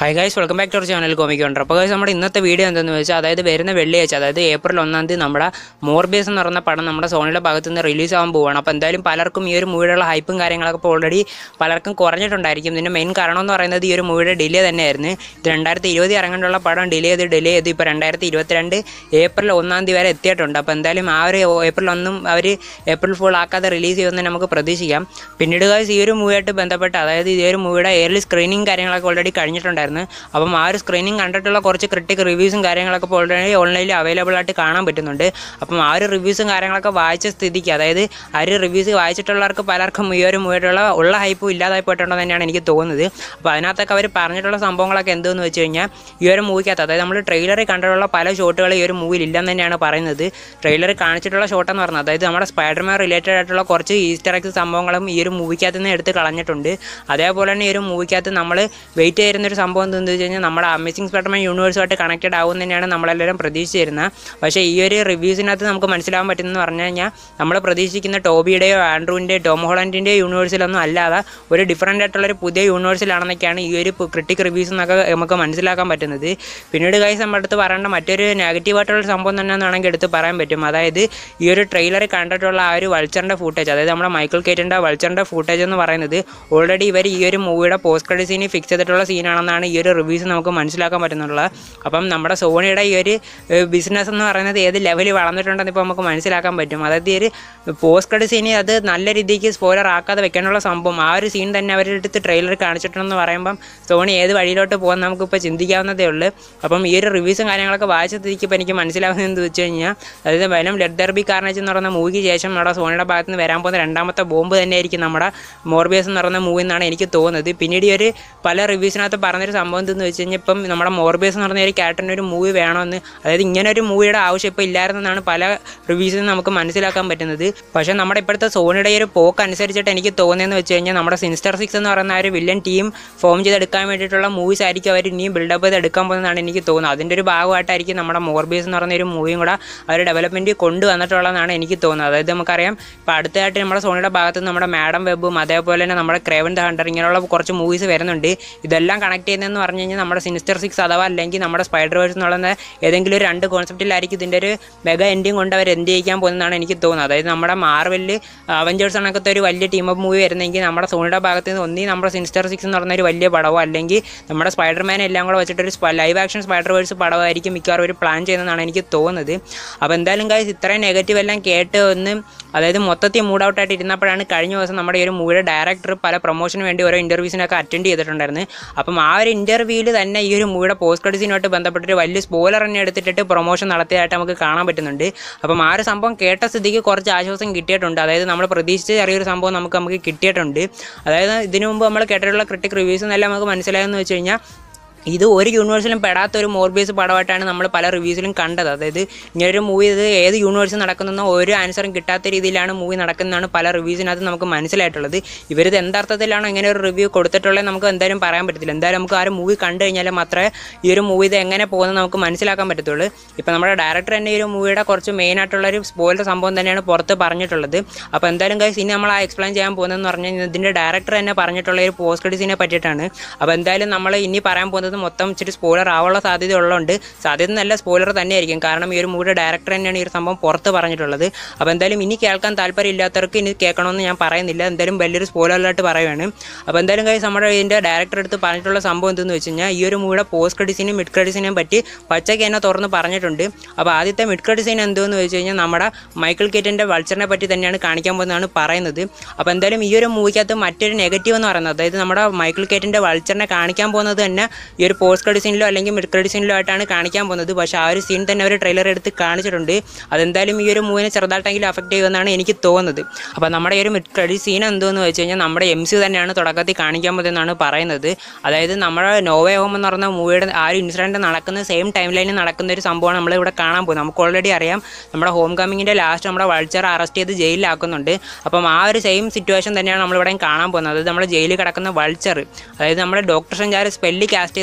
high guys welcome back to our channel comic ഉണ്ട് അപ്പോൾ guys നമ്മുടെ ഇന്നത്തെ വീഡിയോ എന്തെന്ന് വെച്ചാൽ അതായത് വരുന്ന വെള്ളിയാഴ്ച അതായത് ഏപ്രിൽ ഒന്നാം തീയതി നമ്മുടെ മോർബേസ് എന്ന് പറയുന്ന പടം നമ്മുടെ സോണിയുടെ ഭാഗത്ത് നിന്ന് റിലീസ് ആകാൻ പോവുകയാണ് അപ്പോൾ എന്തായാലും പലർക്കും ഈ ഒരു മൂവിയുടെ ഹൈപ്പും കാര്യങ്ങളൊക്കെ ഇപ്പോൾ ഓൾറെഡി പലർക്കും കുറഞ്ഞിട്ടുണ്ടായിരിക്കും ഇതിൻ്റെ മെയിൻ കാരണം എന്ന് പറയുന്നത് ഈ ഒരു മൂവിയുടെ ഡിലേ തന്നെയായിരുന്നു ഇത് രണ്ടായിരത്തി ഇരുപത് ഇറങ്ങാനുള്ള പടം ഡിലേ ചെയ്ത് ഡിലേ ചെയ്ത് ഇപ്പോൾ രണ്ടായിരത്തി ഇരുപത്തിരണ്ട് ഏപ്രിൽ ഒന്നാം തീയതി വരെ എത്തിയിട്ടുണ്ട് അപ്പോൾ എന്തായാലും ആ ഒരു ഏപ്രിൽ ഒന്നും അവർ ഏപ്രിൽ ഫുൾ ആക്കാതെ റിലീസ് ചെയ്യുമെന്ന് നമുക്ക് പ്രതീക്ഷിക്കാം പിന്നീട് ഗൈസ് ഈ ഒരു മൂവിയായിട്ട് ബന്ധപ്പെട്ട് അതായത് ഈ ഒരു മൂവിയുടെ എയർലി സ്ക്രീനിങ് കാര്യങ്ങളൊക്കെ ഓൾറെഡി കഴിഞ്ഞിട്ടുണ്ടായിരുന്നു അപ്പം ആ ഒരു സ്ക്രീനിങ് കണ്ടിട്ടുള്ള കുറച്ച് ക്രിട്ടിക് റിവ്യൂസും കാര്യങ്ങളൊക്കെ ഇപ്പോൾ ഓൾറെഡി ഓൺലൈനിൽ അവൈലബിൾ ആയിട്ട് കാണാൻ പറ്റുന്നുണ്ട് അപ്പം ആ ഒരു റിവ്യൂസും കാര്യങ്ങളൊക്കെ വായിച്ച സ്ഥിതിക്ക് അതായത് ആ ഒരു റിവ്യൂസ് വായിച്ചിട്ടുള്ളവർക്ക് പലർക്കും ഈ ഒരു മൂവിയായിട്ടുള്ള ഉള്ള ഹൈപ്പും ഇല്ലാതായി പോയിട്ടുണ്ടോ തന്നെയാണ് എനിക്ക് തോന്നുന്നത് അപ്പോൾ അതിനകത്തൊക്കെ അവർ പറഞ്ഞിട്ടുള്ള സംഭവങ്ങളൊക്കെ എന്തെന്ന് വെച്ച് കഴിഞ്ഞാൽ ഈ ഒരു മൂവിക്കകത്ത് അതായത് നമ്മൾ ട്രെയിലറിൽ കണ്ടിട്ടുള്ള പല ഷോട്ടുകൾ ഈ ഒരു മൂവിയിൽ ഇല്ലെന്ന് തന്നെയാണ് പറയുന്നത് ട്രെയിലറിൽ കാണിച്ചിട്ടുള്ള ഷോട്ട് എന്ന് പറഞ്ഞത് അതായത് നമ്മുടെ സ്പൈഡർമാൻ റിലേറ്റഡ് ആയിട്ടുള്ള കുറച്ച് ഈസ്റ്റർ എക്സ് സംഭവങ്ങളും ഈ ഒരു മൂവിക്കകത്ത് നിന്ന് എടുത്ത് കളഞ്ഞിട്ടുണ്ട് അതേപോലെ തന്നെ ഈ ഒരു മൂവിക്കകത്ത് നമ്മൾ വെയിറ്റ് ചെയ്യുന്ന ഒരു സംഭവം എന്താണെന്ന് വെച്ച് കഴിഞ്ഞാൽ നമ്മുടെ അമേസിംഗ് സ്പൈഡർമാൻ യൂണിവേഴ്സുമായിട്ട് കണക്റ്റഡ് ആവും തന്നെയാണ് നമ്മളെല്ലാവരും പ്രതീക്ഷിച്ചിരുന്നത് പക്ഷേ ഈ ഒരു റിവ്യൂസിനകത്ത് നമുക്ക് മനസ്സിലാവാൻ പറ്റുന്നതെന്ന് പറഞ്ഞു കഴിഞ്ഞാൽ നമ്മൾ പ്രതീക്ഷിക്കുന്ന ടോബിയുടെയോ ആൻഡ്രൂവിൻ്റെയോ ടോം ഹോളൻഡിൻ്റെയോ യൂണിവേഴ്സിലൊന്നും അല്ലാതെ ഒരു ഡിഫറൻ്റ് ആയിട്ടുള്ള ഒരു പുതിയ യൂണിവേഴ്സിലാണെന്നൊക്കെയാണ് ഈ ഒരു ക്രിട്ടിക് റിവ്യൂസ് എന്നൊക്കെ നമുക്ക് മനസ്സിലാക്കാൻ പറ്റുന്നത് പിന്നീട് കൈസ് നമ്മുടെ അടുത്ത് പറയേണ്ട മറ്റൊരു നെഗറ്റീവ് ആയിട്ടുള്ള സംഭവം തന്നെ വേണമെങ്കിൽ എടുത്ത് പറയാൻ പറ്റും അതായത് ഈ ഒരു ട്രെയിലറിൽ കണ്ടിട്ടുള്ള ആ ഒരു വൾച്ചറിൻ്റെ ഫൂട്ടേജ് അതായത് നമ്മുടെ മൈക്കിൾ കേറ്റിൻ്റെ വൾച്ചറിൻ്റെ ഫൂട്ടേജ് എന്ന് പറയുന്നത് ഓൾറെഡി ഇവർ ഈ ഒരു മൂവിയുടെ പോസ്റ്റ് ക്രെഡിറ്റ് സീനിൽ ഫിക്സ് ചെയ്തിട്ടുള്ള സീനാണെന്നാണ് ഈ ഒരു റിവ്യൂസ് നമുക്ക് മനസ്സിലാക്കാൻ പറ്റുന്നുള്ളത് അപ്പം നമ്മുടെ സോണിയുടെ ഈ ഒരു ബിസിനസ് എന്ന് പറയുന്നത് ഏത് ലെവലിൽ വളർന്നിട്ടുണ്ടെന്ന് ഇപ്പോൾ നമുക്ക് മനസ്സിലാക്കാൻ പറ്റും അതായത് ഈ ഒരു പോസ്റ്റ് ക്രെഡിറ്റ് സീന് അത് നല്ല രീതിക്ക് സ്പോയിലർ ആക്കാതെ വെക്കാനുള്ള സംഭവം ആ ഒരു സീൻ തന്നെ അവരുടെ അടുത്ത് ട്രെയിലർ കാണിച്ചിട്ടുണ്ടെന്ന് പറയുമ്പം സോണി ഏത് വഴിയിലോട്ട് പോകാൻ നമുക്കിപ്പോൾ ചിന്തിക്കാവുന്നതേ ഉള്ളൂ അപ്പം ഈ ഒരു റിവ്യൂസും കാര്യങ്ങളൊക്കെ വായിച്ച സ്ഥിതിക്ക് ഇപ്പോൾ എനിക്ക് മനസ്സിലാവുന്നത് എന്ന് വെച്ച് കഴിഞ്ഞാൽ അതായത് വനം ലെഡ് ദർബി കാർണേജ് എന്ന് പറയുന്ന മൂവിക്ക് ശേഷം നമ്മുടെ സോണിയുടെ ഭാഗത്ത് നിന്ന് വരാൻ പോകുന്ന രണ്ടാമത്തെ ബോംബ് തന്നെയായിരിക്കും നമ്മുടെ മോർബിയസ് എന്ന് പറയുന്ന മൂവി എന്നാണ് എനിക്ക് തോന്നുന്നത് പിന്നീട് ഈ ഒരു പല റിവ്യൂസിനകത്ത് പറഞ്ഞൊരു സംഭവം എന്തെന്ന് വെച്ച് കഴിഞ്ഞാൽ ഇപ്പം നമ്മുടെ മോർബിയസ് എന്ന് പറഞ്ഞ ഒരു ക്യാരക്ടറിന് ഒരു മൂവി വേണമെന്ന് അതായത് ഇങ്ങനെ ഒരു മൂവിയുടെ ആവശ്യം ഇപ്പോൾ ഇല്ലായിരുന്നെന്നാണ് പല റിവ്യൂസിൽ നിന്ന് നമുക്ക് മനസ്സിലാക്കാൻ പറ്റുന്നത് പക്ഷേ നമ്മുടെ ഇപ്പോഴത്തെ സോണിയുടെ ഈ ഒരു പോക്ക് അനുസരിച്ചിട്ട് എനിക്ക് തോന്നിയെന്ന് വെച്ച് കഴിഞ്ഞാൽ നമ്മുടെ സിനിസ്റ്റർ സിക്സ് എന്ന് പറയുന്ന ആ ഒരു വില്ലൻ ടീം ഫോം ചെയ്തെടുക്കാൻ വേണ്ടിയിട്ടുള്ള മൂവീസ് ആയിരിക്കും അവർ ഇനിയും ബിൽഡപ്പ് ചെയ്ത് എടുക്കാൻ പോകുന്നതാണ് എനിക്ക് തോന്നുന്നത് അതിൻ്റെ ഒരു ഭാഗമായിട്ടായിരിക്കും നമ്മുടെ മോർബിയസ് എന്ന് പറയുന്ന ഒരു മൂവിയും കൂടെ അവർ ഡെവലപ്മെൻറ്റ് കൊണ്ടുവന്നിട്ടുള്ളതാണ് എനിക്ക് തോന്നുന്നത് അതായത് നമുക്കറിയാം ഇപ്പോൾ അടുത്തതായിട്ട് നമ്മുടെ സോണിയുടെ ഭാഗത്ത് നിന്ന് നമ്മുടെ മാഡം വെബും അതേപോലെ തന്നെ നമ്മുടെ ക്രേവൻ ദ ഹണ്ടർ ഇങ്ങനെയുള്ള കുറച്ച് മൂവീസ് വരുന്നുണ്ട് ഇതെല്ലാം കണക്ട് ചെയ്യുന്നതെന്ന് പറഞ്ഞു കഴിഞ്ഞാൽ നമ്മുടെ സിനിസ്റ്റർ സിക്സ് അഥവാ അല്ലെങ്കിൽ നമ്മുടെ സ്പൈഡർ വേഴ്സ് എന്നുള്ള ഏതെങ്കിലും ഒരു രണ്ട് കോൺസെപ്റ്റിലായിരിക്കും ഇതിൻ്റെ ഒരു മെഗാ എൻഡിങ് കൊണ്ട് അവർ എന്ത് ചെയ്യിക്കാൻ പോകുന്നതാണ് എനിക്ക് തോന്നുന്നത് അതായത് നമ്മുടെ മാർവലിൽ അവഞ്ചേഴ്സ് കണക്കത്തെ ഒരു വലിയ ടീം അപ്പ് മൂവി വരുന്നെങ്കിൽ നമ്മുടെ സോണിയുടെ ഭാഗത്ത് നിന്ന് ഒന്നീ നമ്മുടെ സിനിസ്റ്റർ സിക്സ് എന്ന് പറഞ്ഞ ഒരു വലിയ പടവോ അല്ലെങ്കിൽ നമ്മുടെ സ്പൈഡർമാനെ എല്ലാം കൂടെ വെച്ചിട്ടൊരു ലൈവ് ആക്ഷൻ സ്പൈഡർ വേഴ്സ് പടമായിരിക്കും മിക്കവാറും ഒരു പ്ലാൻ ചെയ്യുന്നതാണ് എനിക്ക് തോന്നുന്നത് അപ്പോൾ എന്തായാലും കാര്യം ഇത്രയും നെഗറ്റീവ് എല്ലാം കേട്ട് ഒന്ന് അതായത് മൊത്തത്തിൽ മൂഡ് ഔട്ട് ആയിട്ട് ഇരുന്നപ്പോഴാണ് കഴിഞ്ഞ ദിവസം നമ്മുടെ ഈ ഒരു മൂവിയുടെ ഡയറക്ടർ പല പ്രൊമോഷന് വേണ്ടി ഓരോ ഇൻ്റർവ്യൂസിനൊക്കെ അറ്റൻഡ് ചെയ്തിട്ടുണ്ടായിരുന്നു അപ്പം ആ ഒരു ഇൻ്റർവ്യൂവിൽ തന്നെ ഈ ഒരു മൂവിയുടെ പോസ്റ്റ് ക്രെഡിറ്റ്സിനുമായിട്ട് ബന്ധപ്പെട്ടിട്ട് വലിയ സ്പോയിലർ തന്നെ എടുത്തിട്ട് പ്രൊമോഷൻ നടത്തിയതായിട്ട് നമുക്ക് കാണാൻ പറ്റുന്നുണ്ട് അപ്പം ആ ഒരു സംഭവം കേട്ട സ്ഥിതിക്ക് കുറച്ച് ആശ്വാസം കിട്ടിയിട്ടുണ്ട് അതായത് നമ്മൾ പ്രതീക്ഷിച്ച ചെറിയൊരു സംഭവം നമുക്ക് നമുക്ക് കിട്ടിയിട്ടുണ്ട് അതായത് ഇതിനു മുമ്പ് നമ്മൾ കേട്ടിട്ടുള്ള ക്രിട്ടിക് റിവ്യൂസ് എന്നെല്ലാം നമുക്ക് മനസ്സിലായെന്ന് വെച്ച് കഴിഞ്ഞാൽ ഇത് ഒരു യൂണിവേഴ്സിലും പെടാത്ത ഒരു മോർബേസ് പടമായിട്ടാണ് നമ്മൾ പല റിവ്യൂസിലും കണ്ടത് അതായത് ഇങ്ങനൊരു മൂവി ഇത് ഏത് യൂണിവേഴ്സിൽ നടക്കുന്നതെന്നോ ഒരു ആൻസറും കിട്ടാത്ത രീതിയിലാണ് മൂവി നടക്കുന്നതാണ് പല റിവ്യൂസിനകത്ത് നമുക്ക് മനസ്സിലായിട്ടുള്ളത് ഇവരിത് എന്തർത്ഥത്തിലാണ് ഇങ്ങനെ ഒരു റിവ്യൂ കൊടുത്തിട്ടുള്ളത് നമുക്ക് എന്തായാലും പറയാൻ പറ്റത്തില്ല എന്തായാലും നമുക്ക് ആ ഒരു മൂവി കണ്ടു കഴിഞ്ഞാൽ മാത്രമേ ഈ ഒരു മൂവി ഇത് എങ്ങനെ പോകുന്നത് നമുക്ക് മനസ്സിലാക്കാൻ പറ്റത്തുള്ളൂ ഇപ്പോൾ നമ്മുടെ ഡയറക്ടർ തന്നെ ഈ ഒരു മൂവിയുടെ കുറച്ച് മെയിൻ ആയിട്ടുള്ള ഒരു സ്പോയിലർ സംഭവം തന്നെയാണ് പുറത്ത് പറഞ്ഞിട്ടുള്ളത് അപ്പോൾ എന്തായാലും guys ഇനി നമ്മൾ ആ എക്സ്പ്ലെയിൻ ചെയ്യാൻ പോകുന്നതെന്ന് പറഞ്ഞു കഴിഞ്ഞാൽ ഇതിൻ്റെ ഡയറക്ടർ തന്നെ പറഞ്ഞിട്ടുള്ള ഒരു പോസ്റ്റ് ക്രെഡിറ്റ്സിനെ പറ്റിയിട്ടാണ് അപ്പോൾ എന്തായാലും നമ്മൾ ഇനി പറയാൻ പോകുന്നത് മൊത്തം ഇച്ചിരി സ്പോയിലർ ആവാനുള്ള സാധ്യത ഉള്ളതുകൊണ്ട് സാധ്യത നല്ല സ്പോയിലർ തന്നെയായിരിക്കും കാരണം ഈ ഒരു മൂവിയുടെ ഡയറക്ടർ തന്നെയാണ് ഈ ഒരു സംഭവം പുറത്ത് പറഞ്ഞിട്ടുള്ളത് അപ്പോൾ എന്തായാലും ഇനി കേൾക്കാൻ താല്പര്യമില്ലാത്തവർക്ക് ഇനി കേൾക്കണമെന്ന് ഞാൻ പറയുന്നില്ല എന്തായാലും വലിയൊരു സ്പോയിലറായിട്ട് പറയുകയാണ് അപ്പോൾ എന്തായാലും കാര്യം നമ്മുടെ ഇതിൻ്റെ ഡയറക്ടർ എടുത്ത് പറഞ്ഞിട്ടുള്ള സംഭവം എന്തെന്ന് വെച്ച് കഴിഞ്ഞാൽ ഈ ഒരു മൂവിയുടെ പോസ്റ്റ് ക്രെഡിറ്റ്സിനും മിഡ് ക്രെഡിറ്റ്സിനെയും പറ്റി പച്ചയ്ക്ക് തന്നെ തുറന്ന് പറഞ്ഞിട്ടുണ്ട് അപ്പോൾ ആദ്യത്തെ മിഡ് ക്രെഡിറ്റ് സീൻ എന്തെന്ന് വെച്ച് കഴിഞ്ഞാൽ നമ്മുടെ മൈക്കിൾ കേറ്റിൻ്റെ വൾച്ചറിനെ പറ്റി തന്നെയാണ് കാണിക്കാൻ പോകുന്നതാണ് പറയുന്നത് അപ്പോൾ എന്തായാലും ഈ ഒരു മൂവിക്കകത്ത് മറ്റൊരു നെഗറ്റീവ് എന്ന് പറയുന്നത് അതായത് നമ്മുടെ മൈക്കിൾ കേറ്റിൻ്റെ വൾച്ചറിനെ കാണിക്കാൻ പോകുന്നത് തന്നെ ഈ ഒരു പോസ്റ്റ് ക്രെഡിറ്റ് സീനിലോ അല്ലെങ്കിൽ മിഡ് ക്രെഡിറ്റ് സീനിലോ ആയിട്ടാണ് കാണിക്കാൻ പോകുന്നത് പക്ഷേ ആ ഒരു സീൻ തന്നെ അവർ ട്രെയിലർ എടുത്ത് കാണിച്ചിട്ടുണ്ട് അതെന്തായാലും ഈ ഒരു മൂവിനെ ചെറുതായിട്ടെങ്കിലും അഫക്റ്റ് ചെയ്യുമെന്നാണ് എനിക്ക് തോന്നുന്നത് അപ്പോൾ നമ്മുടെ ഈ ഒരു മിഡ് ക്രെഡിറ്റ് സീൻ എന്തെന്ന് വെച്ച് കഴിഞ്ഞാൽ നമ്മുടെ എം സി തന്നെയാണ് തുടക്കത്തിൽ കാണിക്കാൻ പോകുന്നതെന്നാണ് പറയുന്നത് അതായത് നമ്മുടെ നോവേ ഹോം എന്ന് പറഞ്ഞ മൂവിയുടെ ആ ഒരു ഇൻസിഡൻറ്റ് നടക്കുന്ന സെയിം ടൈം ലൈനിൽ നടക്കുന്ന ഒരു സംഭവമാണ് നമ്മളിവിടെ കാണാൻ പോകുന്നത് നമുക്ക് ഓൾറെഡി അറിയാം നമ്മുടെ ഹോം കമ്മിങ്ങിൻ്റെ ലാസ്റ്റ് നമ്മുടെ വൾച്ചർ അറസ്റ്റ് ചെയ്ത് ജയിലിലാക്കുന്നുണ്ട് അപ്പം ആ ഒരു സെയിം സിറ്റുവേഷൻ തന്നെയാണ് നമ്മളിവിടെ കാണാൻ പോകുന്നത് അതായത് നമ്മുടെ ജയിലിൽ കിടക്കുന്ന വൾച്ചർ അതായത് നമ്മുടെ ഡോക്ടർ സഞ്ചാർ സ്പെല്ല് കാസ്റ്റ് ചെയ്യുന്ന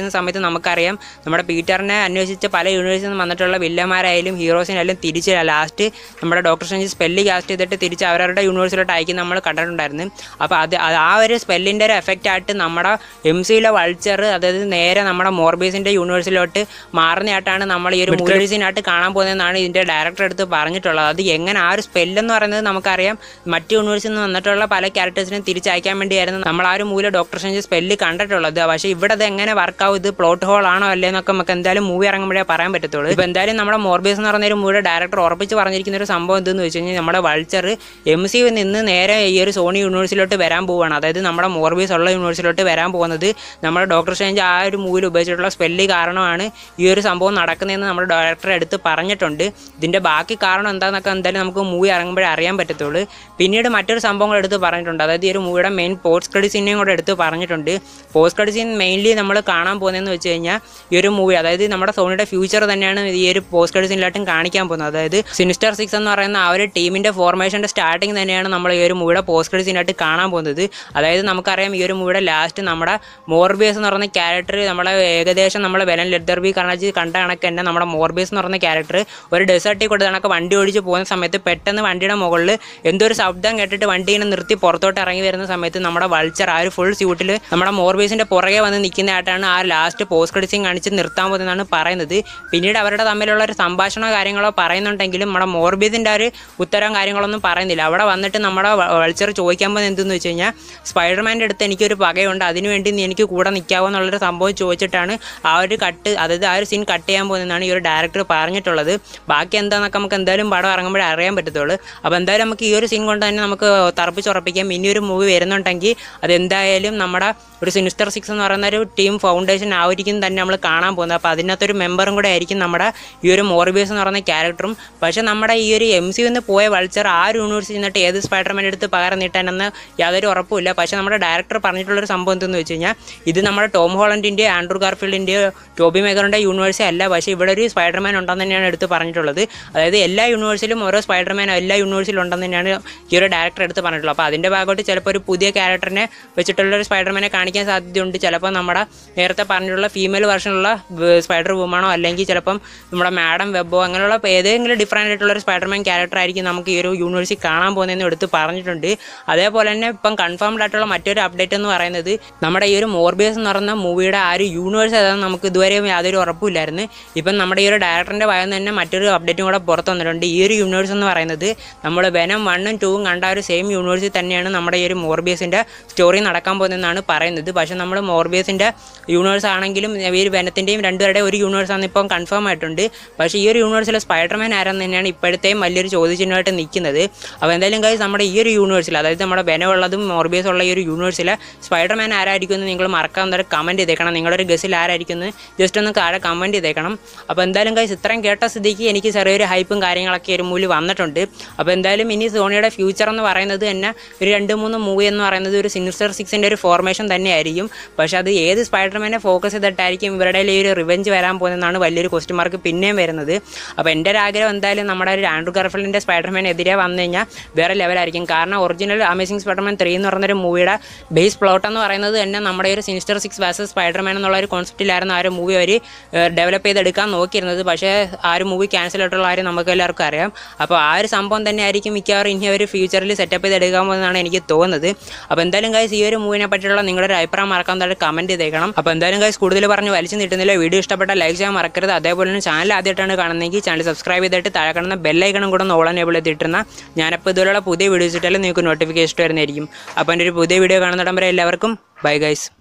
വരുന്ന സമയത്ത് നമുക്കറിയാം നമ്മുടെ പീറ്ററിനെ അന്വേഷിച്ച് പല യൂണിവേഴ്സിൽ നിന്ന് വന്നിട്ടുള്ള വില്ലന്മാരായാലും ഹീറോസിനായാലും തിരിച്ച് ലാസ്റ്റ് നമ്മുടെ ഡോക്ടർ സ്ട്രേഞ്ച് സ്പെല്ല് കാസ്റ്റ് ചെയ്തിട്ട് തിരിച്ച് അവരവരുടെ യൂണിവേഴ്സിലോട്ട് അയക്കും നമ്മൾ കണ്ടിട്ടുണ്ടായിരുന്നു അപ്പോൾ അത് അത് ആ ഒരു സ്പെല്ലിൻ്റെ ഒരു എഫക്റ്റ് ആയിട്ട് നമ്മുടെ എം സിയിലെ വൾച്ചർ അതായത് നേരെ നമ്മുടെ മോർബീസിൻ്റെ യൂണിവേഴ്സിലോട്ട് മാറുന്നതായിട്ടാണ് നമ്മൾ ഈ ഒരു മൂവീസിനായിട്ട് കാണാൻ പോകുന്നതെന്നാണ് ഇതിൻ്റെ ഡയറക്ടർ എടുത്ത് പറഞ്ഞിട്ടുള്ളത് അത് എങ്ങനെ ആ ഒരു സ്പെല്ലെന്ന് പറയുന്നത് നമുക്കറിയാം മറ്റ് യൂണിവേഴ്സിൽ നിന്ന് വന്നിട്ടുള്ള പല ക്യാരക്ടേഴ്സിനും തിരിച്ചയക്കാൻ വേണ്ടിയായിരുന്നു നമ്മൾ ആ ഒരു മൂല ഡോക്ടർ സ്ട്രേഞ്ച് സ്പെല്ല് കണ്ടിട്ടുള്ളത് പക്ഷേ ഇവിടെ അത് എങ്ങനെ വർക്കാവും ഇത് പ്ലോട്ട് ഹോൾ ആണോ അല്ലേ എന്നൊക്കെ നമുക്ക് എന്തായാലും മൂവി ഇറങ്ങുമ്പോഴേ പറയാൻ പറ്റത്തുള്ളൂ ഇപ്പോൾ എന്തായാലും നമ്മുടെ മോർബീസ് എന്ന് പറയുന്ന ഒരു മൂവിയുടെ ഡയറക്ടർ ഉറപ്പിച്ച് പറഞ്ഞിരിക്കുന്ന ഒരു സംഭവം എന്തെന്ന് വെച്ച് കഴിഞ്ഞാൽ നമ്മുടെ വൾച്ചർ എം സി നിന്ന് നേരെ ഈ ഒരു സോണി യൂണിവേഴ്സിലോട്ട് വരാൻ പോവുകയാണ് അതായത് നമ്മുടെ മോർബീസ് ഉള്ള യൂണിവേഴ്സിലോട്ട് വരാൻ പോകുന്നത് നമ്മുടെ ഡോക്ടർ സ്ട്രേഞ്ച് ആ ഒരു മൂവിൽ ഉപയോഗിച്ചിട്ടുള്ള സ്പെല്ല് കാരണമാണ് ഈ ഒരു സംഭവം നടക്കുന്നതെന്ന് നമ്മുടെ ഡയറക്ടർ എടുത്ത് പറഞ്ഞിട്ടുണ്ട് ഇതിൻ്റെ ബാക്കി കാരണം എന്താണെന്നൊക്കെ എന്തായാലും നമുക്ക് മൂവി ഇറങ്ങുമ്പോഴേ അറിയാൻ പറ്റത്തുള്ളൂ പിന്നീട് മറ്റൊരു സംഭവങ്ങൾ എടുത്ത് പറഞ്ഞിട്ടുണ്ട് അതായത് ഈ ഒരു മൂവിയുടെ മെയിൻ പോസ്റ്റ് ക്രെഡിറ്റ് സീനെയും കൂടെ എടുത്ത് പറഞ്ഞിട്ടുണ്ട് പോസ്റ്റ് ക്രെഡിറ്റ് സീൻ മെയിൻലി നമ്മൾ കാണാൻ പോകുന്നതെന്ന് വെച്ച് കഴിഞ്ഞാൽ ഈ ഒരു മൂവി അതായത് നമ്മുടെ സോണിയുടെ ഫ്യൂച്ചർ തന്നെയാണ് ഈ ഒരു പോസ്റ്റ് ക്രെഡിറ്റ് സീനിലായിട്ടും കാണിക്കാൻ പോകുന്നത് അതായത് സിനിസ്റ്റർ സിക്സ് എന്ന് പറയുന്ന ആ ഒരു ടീമിൻ്റെ ഫോർമേഷൻ്റെ സ്റ്റാർട്ടിങ് തന്നെയാണ് നമ്മൾ ഈ ഒരു മൂവിയുടെ പോസ്റ്റ് ക്രെഡിറ്റ് സീനായിട്ട് കാണാൻ പോകുന്നത് അതായത് നമുക്കറിയാം ഈ ഒരു മൂവിയുടെ ലാസ്റ്റ് നമ്മുടെ മോർബിയസ് എന്ന് പറയുന്ന ക്യാരക്ടർ നമ്മളെ ഏകദേശം നമ്മളെ വെലൻ ലെദർബി കണച്ച് കണ്ട കണക്ക് തന്നെ നമ്മുടെ മോർബിയസ് എന്ന് പറയുന്ന ക്യാരക്ടർ ഒരു ഡെസേർട്ടിൽ കൊടുത്ത കണക്ക് വണ്ടി ഓടിച്ച് പോകുന്ന സമയത്ത് പെട്ടെന്ന് വണ്ടിയുടെ മുകളിൽ എന്തോ ഒരു ശബ്ദം കേട്ടിട്ട് വണ്ടി ഇങ്ങനെ നിർത്തി പുറത്തോട്ട് ഇറങ്ങി വരുന്ന സമയത്ത് നമ്മുടെ വൾച്ചർ ആ ഒരു ഫുൾ സ്യൂട്ടിൽ നമ്മുടെ മോർബീസിൻ്റെ പുറകെ വന്ന് നിൽക്കുന്നതായിട്ടാണ് ആ ലാസ്റ്റ് പോസ്റ്റ് ക്രെഡിറ്റ്സിങ് കാണിച്ച് നിർത്താൻ പോകുന്നതെന്നാണ് പറയുന്നത് പിന്നീട് അവരുടെ തമ്മിലുള്ള ഒരു സംഭാഷണ കാര്യങ്ങളോ പറയുന്നുണ്ടെങ്കിലും നമ്മുടെ മോർബീസിൻ്റെ ഒരു ഉത്തരം കാര്യങ്ങളൊന്നും പറയുന്നില്ല അവിടെ വന്നിട്ട് നമ്മുടെ വൾച്ചർ ചോദിക്കാൻ പോകുന്നത് എന്തെന്ന് വെച്ച് കഴിഞ്ഞാൽ സ്പൈഡർമാൻ്റെ അടുത്ത് എനിക്കൊരു പകയുണ്ട് അതിനുവേണ്ടി നീ എനിക്ക് കൂടെ നിൽക്കാവോ എന്നുള്ളൊരു സംഭവം ചോദിച്ചിട്ടാണ് ആ ഒരു കട്ട് അതായത് ആ ഒരു സീൻ കട്ട് ചെയ്യാൻ പോകുന്നതെന്നാണ് ഈ ഒരു ഡയറക്ടർ പറഞ്ഞിട്ടുള്ളത് ബാക്കി എന്താണെന്നൊക്കെ നമുക്ക് എന്തായാലും പടം ഇറങ്ങുമ്പോഴേ അറിയാൻ പറ്റത്തുള്ളൂ അപ്പോൾ എന്തായാലും നമുക്ക് ഈ ഒരു സീൻ കൊണ്ട് തന്നെ നമുക്ക് തറപ്പിച്ചുറപ്പിക്കാം ഇനി ഒരു മൂവി വരുന്നുണ്ടെങ്കിൽ അതെന്തായാലും നമ്മുടെ ഒരു സിനിസ്റ്റർ സിക്സ് എന്ന് പറയുന്ന ഒരു ടീം ഫൗണ്ടേഷൻ ആയിരിക്കും തന്നെ നമ്മൾ കാണാൻ പോകുന്നത് അപ്പോൾ അതിനകത്തൊരു മെമ്പറും കൂടെ ആയിരിക്കും നമ്മുടെ ഈ ഒരു മോർബിയസ് എന്ന് പറയുന്ന ക്യാരക്ടറും പക്ഷേ നമ്മുടെ ഈ ഒരു എം സി നിന്ന് പോയ വൾച്ചർ ആ ഒരു യൂണിവേഴ്സിറ്റി നിന്നിട്ട് ഏത് സ്പൈഡർമാൻ്റെ അടുത്ത് പകരം നീട്ടാനെന്ന് യാതൊരു ഉറപ്പുമില്ല പക്ഷേ നമ്മുടെ ഡയറക്ടർ പറഞ്ഞിട്ടുള്ളൊരു സംഭവം എന്തെന്ന് വെച്ച് കഴിഞ്ഞാൽ ഇത് നമ്മുടെ ടോം ഹോളണ്ടിൻ്റെയോ ആൻഡ്രൂ ഗാർഫീൽഡിൻ്റെയോ ടോബി മേക്കറിൻ്റെ യൂണിവേഴ്സി അല്ല പക്ഷേ ഇവിടെ ഒരു സ്പൈഡർമാൻ ഉണ്ടെന്ന് തന്നെയാണ് എടുത്ത് പറഞ്ഞിട്ടുള്ളത് അതായത് എല്ലാ യൂണിവേഴ്സിലും ഓരോ സ്പൈഡർമാൻ എല്ലാ യൂണിവേഴ്സിലും ഉണ്ടെന്ന് തന്നെയാണ് ഈ ഒരു ഡയറക്ടർ എടുത്ത് പറഞ്ഞിട്ടുള്ളത് അപ്പോൾ അതിൻ്റെ ഭാഗമായിട്ട് ചിലപ്പോൾ ഒരു പുതിയ ക്യാരക്ടറിനെ വെച്ചിട്ടുള്ള ഒരു സ്പൈഡർമാനെ കാണിക്കാൻ സാധ്യതയുണ്ട് ചിലപ്പോൾ നമ്മുടെ നേരത്തെ പറഞ്ഞിട്ടുള്ള ഫീമെയിൽ വെർഷനുള്ള സ്പൈഡർ വുമാണോ അല്ലെങ്കിൽ ചിലപ്പം നമ്മുടെ മാഡം വെബോ അങ്ങനെയുള്ള ഏതെങ്കിലും ഡിഫറൻ്റ് ആയിട്ടുള്ള ഒരു സ്പൈഡർമാൻ ക്യാരക്ടർ ആയിരിക്കും നമുക്ക് ഈ ഒരു യൂണിവേഴ്സിറ്റി കാണാൻ പോകുന്നതെന്ന് എടുത്ത് പറഞ്ഞിട്ടുണ്ട് അതേപോലെ തന്നെ ഇപ്പം കൺഫേംഡ് ആയിട്ടുള്ള മറ്റൊരു അപ്ഡേറ്റ് എന്ന് പറയുന്നത് നമ്മുടെ ഈ ഒരു മോർബിയസ് എന്ന് പറയുന്ന മൂവിയുടെ ആ ഒരു യൂണിവേഴ്സ് ഏതാണെന്ന് നമുക്ക് ഇതുവരെയും യാതൊരു ഉറപ്പില്ലായിരുന്നു ഇപ്പം നമ്മുടെ ഈ ഒരു ഡയറക്ടറിൻ്റെ ഭാഗത്ത് തന്നെ മറ്റൊരു അപ്ഡേറ്റും കൂടെ പുറത്ത് വന്നിട്ടുണ്ട് ഈ ഒരു യൂണിവേഴ്സ് എന്ന് പറയുന്നത് നമ്മൾ വെനം വണ്ണും ടൂവും കണ്ട ആ ഒരു സെയിം യൂണിവേഴ്സിൽ തന്നെയാണ് നമ്മുടെ ഈ ഒരു മോർബിയസിൻ്റെ സ്റ്റോറി നടക്കാൻ പോകുന്നതെന്നാണ് പറയുന്നത് പക്ഷേ നമ്മൾ മോർബിയസിൻ്റെ യൂണിവേഴ്സ് ആണെങ്കിലും ഈ ഒരു വെനത്തിൻ്റെയും രണ്ടുപേരുടെ ഒരു യൂണിവേഴ്സ് ആണ് ഇപ്പം കൺഫേം ആയിട്ടുണ്ട് പക്ഷേ ഈ ഒരു യൂണിവേഴ്സിലെ സ്പൈഡർമാൻ ആരെന്ന് തന്നെയാണ് ഇപ്പോഴത്തെയും വലിയൊരു ചോദ്യചിഹ്നമായിട്ട് നിൽക്കുന്നത് അപ്പോൾ എന്തായാലും കാര്യം നമ്മുടെ ഈ ഒരു യൂണിവേഴ്സിൽ അതായത് നമ്മുടെ വെനമുള്ളതും മോർബിയസ് ഉള്ള ഈ ഒരു യൂണിവേഴ്സിലെ സ്പൈഡർമാൻ ആരായിരിക്കും എന്ന് നിങ്ങൾ മറക്കാൻ ഒരു കമൻറ്റ് ചെയ്തേക്കണം നിങ്ങളുടെ ഒരു ഗസിൽ ആരായിരിക്കും എന്ന് ജസ്റ്റ് ഒന്ന് താഴെ കമൻറ്റ് ചെയ്തേക്കണം അപ്പോൾ എന്തായാലും കൈസ് ഇത്രയും കേട്ട സ്ഥിതിക്ക് എനിക്ക് ചെറിയൊരു ഹൈപ്പും കാര്യങ്ങളൊക്കെ ഒരു മൂലി വന്നിട്ടുണ്ട് അപ്പോൾ എന്തായാലും ഇനി സോണിയുടെ ഫ്യൂച്ചർ എന്ന് പറയുന്നത് തന്നെ ഒരു രണ്ട് മൂന്ന് മൂവി എന്ന് പറയുന്നത് ഒരു സിനിസ്റ്റർ സിക്സിൻ്റെ ഒരു ഫോർമേഷൻ തന്നെയായിരിക്കും പക്ഷേ അത് ഏത് സ്പൈഡർമാനെ ഫോക്കസ് ചെയ്തിട്ടായിരിക്കും ഇവരുടെ ഈ ഒരു റിവെഞ്ച് വരാൻ പോകുന്നതെന്നാണ് വലിയൊരു ക്വസ്റ്റ്യൻ മാർക്ക് പിന്നെയും വരുന്നത് അപ്പോൾ എൻ്റെ ഒരു ആഗ്രഹം എന്തായാലും നമ്മുടെ ഒരു ആൻഡ്രു ഗർഫലിൻ്റെ സ്പൈഡർമാൻ എതിരെ വന്നു കഴിഞ്ഞാൽ വേറെ ലെവലായിരിക്കും കാരണം ഒറിജിനൽ അമേസിംഗ് സ്പൈഡർമാൻ ത്രീ എന്ന് പറയുന്നൊരു മൂവിയുടെ ബേസ് പ്ലോട്ട് എന്ന് പറയുന്നത് തന്നെ നമ്മുടെ ഒരു സിനിസ്റ്റർ സിക്സ് വേഴ്സസ് സ്പൈഡർമാൻ എന്നുള്ള ഒരു കോൺസെപ്റ്റിലായിരുന്നു ആ ഒരു മൂവി അവർ ഡെവലപ്പ് ചെയ്തെടുക്കാൻ നോക്കിയിരുന്നത് പക്ഷേ ആ ഒരു മൂവി ക്യാൻസൽ ആയിട്ടുള്ള കാര്യം നമുക്ക് എല്ലാവർക്കും അറിയാം അപ്പോൾ ആ ഒരു സംഭവം തന്നെ ആയിരിക്കും മിക്കവാറും ഇനി ഒരു ഫ്യൂച്ചറിൽ സെറ്റപ്പ് ചെയ്തെടുക്കാൻ പോകുന്നതാണ് എനിക്ക് തോന്നുന്നത് അപ്പോൾ എന്തായാലും ഗൈസ് ഈ ഒരു മൂവിനെ പറ്റിയുള്ള നിങ്ങളുടെ ഒരു അഭിപ്രായം മറക്കാൻ താഴെ കമൻറ്റ് ചെയ്തേക്കണം അപ്പോൾ എന്തായാലും ഗൈസ് കൂടുതൽ പറഞ്ഞ് വലിച്ചു നീട്ടുന്നില്ല വീഡിയോ ഇഷ്ടപ്പെട്ട ലൈക്ക് ചെയ്യാൻ മറക്കരുത് അതേപോലെ തന്നെ ചാനൽ ആദ്യമായിട്ടാണ് കാണുന്നതെങ്കിൽ ചാനൽ സബ്സ്ക്രൈബ് ചെയ്തിട്ട് താഴെ കാണുന്ന ബെല്ലൈക്കണം കൂടെ ഒന്ന് ഓൾ എനേബിൾ ചെയ്തിട്ടുന്ന ഞാനപ്പോൾ ഇതുപോലുള്ള പുതിയ വീഡിയോസ് ഇട്ടാലും നിങ്ങൾക്ക് നോട്ടിഫിക്കേഷൻ വരുന്നതായിരിക്കും അപ്പോൾ എൻ്റെ ഒരു പുതിയ വീഡിയോ കാണുന്നിടം വരെ എല്ലാവർക്കും ബൈ ഗൈസ്